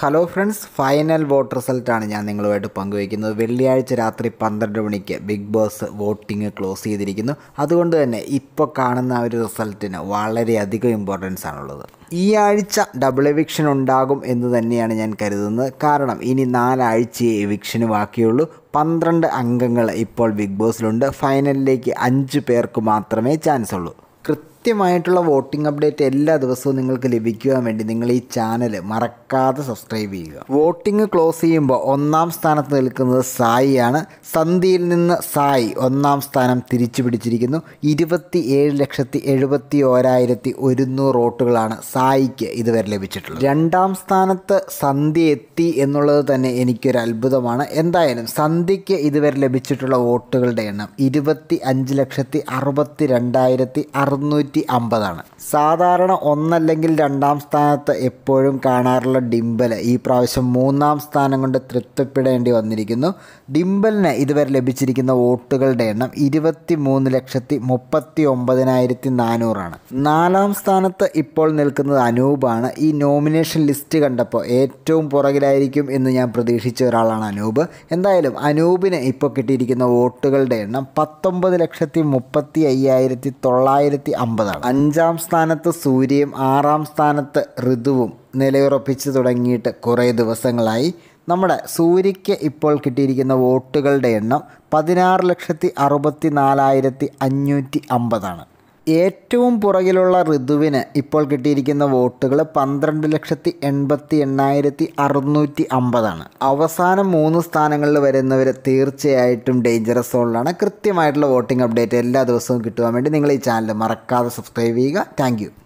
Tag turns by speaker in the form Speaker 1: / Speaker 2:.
Speaker 1: hello friends final vote റിസൾട്ടാണ് ഞാൻ നിങ്ങളുമായിട്ട് പങ്കുവയ്ക്കുന്നത് വെള്ളിയാഴ്ച രാത്രി പന്ത്രണ്ട് മണിക്ക് ബിഗ് ബോസ് വോട്ടിംഗ് ക്ലോസ് ചെയ്തിരിക്കുന്നു അതുകൊണ്ട് തന്നെ ഇപ്പോൾ കാണുന്ന ആ ഒരു റിസൾട്ടിന് വളരെയധികം ഇമ്പോർട്ടൻസ് ആണുള്ളത് ഈ ആഴ്ച ഡബിൾ എവിക്ഷൻ ഉണ്ടാകും എന്ന് തന്നെയാണ് ഞാൻ കരുതുന്നത് കാരണം ഇനി നാലാഴ്ചയെ എവിക്ഷന് ബാക്കിയുള്ളൂ പന്ത്രണ്ട് അംഗങ്ങൾ ഇപ്പോൾ ബിഗ് ബോസിലുണ്ട് ഫൈനലിലേക്ക് അഞ്ച് പേർക്ക് മാത്രമേ ചാൻസ് ഉള്ളൂ കൃത്യമായിട്ടുള്ള വോട്ടിംഗ് അപ്ഡേറ്റ് എല്ലാ ദിവസവും നിങ്ങൾക്ക് ലഭിക്കുവാൻ വേണ്ടി നിങ്ങൾ ഈ ചാനൽ മറക്കാതെ സബ്സ്ക്രൈബ് ചെയ്യുക വോട്ടിംഗ് ക്ലോസ് ചെയ്യുമ്പോൾ ഒന്നാം സ്ഥാനത്ത് നിൽക്കുന്നത് സായിയാണ് സന്ധിയിൽ നിന്ന് സായി ഒന്നാം സ്ഥാനം തിരിച്ചു പിടിച്ചിരിക്കുന്നു ഇരുപത്തി ഏഴ് ലക്ഷത്തി എഴുപത്തി ഓരായിരത്തി ഒരുന്നൂറ് വോട്ടുകളാണ് സായിക്ക് ഇതുവരെ ലഭിച്ചിട്ടുള്ളത് രണ്ടാം സ്ഥാനത്ത് സന്ധ്യ എത്തി എന്നുള്ളത് തന്നെ എനിക്കൊരു അത്ഭുതമാണ് എന്തായാലും സന്ധ്യയ്ക്ക് ഇതുവരെ ലഭിച്ചിട്ടുള്ള വോട്ടുകളുടെ എണ്ണം ഇരുപത്തി അഞ്ച് ലക്ഷത്തി അറുപത്തി രണ്ടായിരത്തി അറുന്നൂറ്റി അമ്പതാണ് സാധാരണ ഒന്നല്ലെങ്കിൽ രണ്ടാം സ്ഥാനത്ത് എപ്പോഴും കാണാറുള്ള ഡിംബൽ ഈ പ്രാവശ്യം മൂന്നാം സ്ഥാനം കൊണ്ട് തൃപ്തിപ്പെടേണ്ടി വന്നിരിക്കുന്നു ഡിംബലിന് ഇതുവരെ ലഭിച്ചിരിക്കുന്ന വോട്ടുകളുടെ എണ്ണം ഇരുപത്തി മൂന്ന് ലക്ഷത്തി മുപ്പത്തി ഒമ്പതിനായിരത്തി നാനൂറാണ് നാലാം സ്ഥാനത്ത് ഇപ്പോൾ നിൽക്കുന്നത് അനൂപാണ് ഈ നോമിനേഷൻ ലിസ്റ്റ് കണ്ടപ്പോൾ ഏറ്റവും പുറകിലായിരിക്കും എന്ന് ഞാൻ പ്രതീക്ഷിച്ച ഒരാളാണ് അനൂപ് എന്തായാലും അനൂപിന് ഇപ്പോൾ കിട്ടിയിരിക്കുന്ന വോട്ടുകളുടെ എണ്ണം പത്തൊമ്പത് ലക്ഷത്തി മുപ്പത്തി അയ്യായിരത്തി തൊള്ളായിരത്തി അമ്പതാണ് അഞ്ചാം സ്ഥാനത്ത് സൂര്യയും ആറാം സ്ഥാനത്ത് ഋതുവും നിലയുറപ്പിച്ച് തുടങ്ങിയിട്ട് കുറേ ദിവസങ്ങളായി നമ്മുടെ സൂര്യയ്ക്ക് ഇപ്പോൾ കിട്ടിയിരിക്കുന്ന വോട്ടുകളുടെ എണ്ണം പതിനാറ് ലക്ഷത്തി അറുപത്തി നാലായിരത്തി അഞ്ഞൂറ്റി അമ്പതാണ് ഏറ്റവും പുറകിലുള്ള ഋതുവിന് ഇപ്പോൾ കിട്ടിയിരിക്കുന്ന വോട്ടുകൾ പന്ത്രണ്ട് ലക്ഷത്തി എൺപത്തി എണ്ണായിരത്തി അറുന്നൂറ്റി അമ്പതാണ് അവസാനം മൂന്ന് സ്ഥാനങ്ങളിൽ വരുന്നവർ തീർച്ചയായിട്ടും ഡേഞ്ചറസ് സോണിലാണ് കൃത്യമായിട്ടുള്ള വോട്ടിംഗ് അപ്ഡേറ്റ് എല്ലാ ദിവസവും കിട്ടുവാൻ വേണ്ടി നിങ്ങൾ ഈ ചാനൽ മറക്കാതെ സബ്സ്ക്രൈബ് ചെയ്യുക താങ്ക്